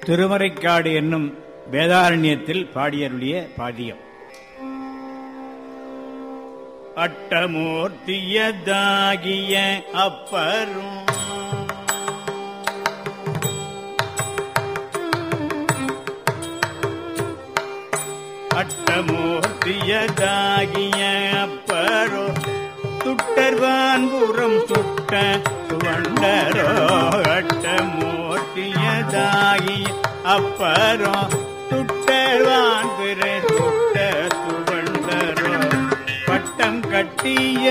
திருமறைக்காடு என்னும் வேதாரண்யத்தில் பாடியருளிய பாடியம் அட்டமூர்த்தியதாகிய அப்பரும் அட்டமூர்த்தியதாகிய அப்பரோ துட்டர்வான்புறம் சுட்ட சுவண்டரோ அட்டமூர்த்தியதாகிய அப்பரோ துட்டர்வான் பிறை சுட்ட சுவண்டரோ பட்டம் கட்டிய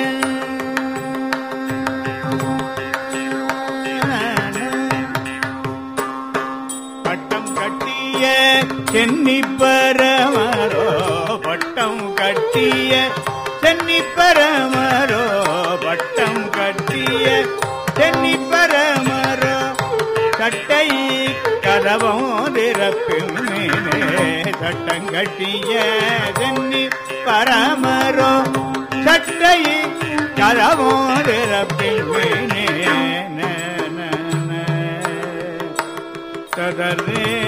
பட்டம் கட்டிய சென்னி பரமரோ பட்டம் கட்டிய சென்னி பரமரோ பட்டம் கட்டிய சென்னி பரமரோ சட்டை கதவம் திறப்பினே சட்டம் கட்டிய சென்னி பரமரோ சட்டை கதவம் திறப்பினே ததரே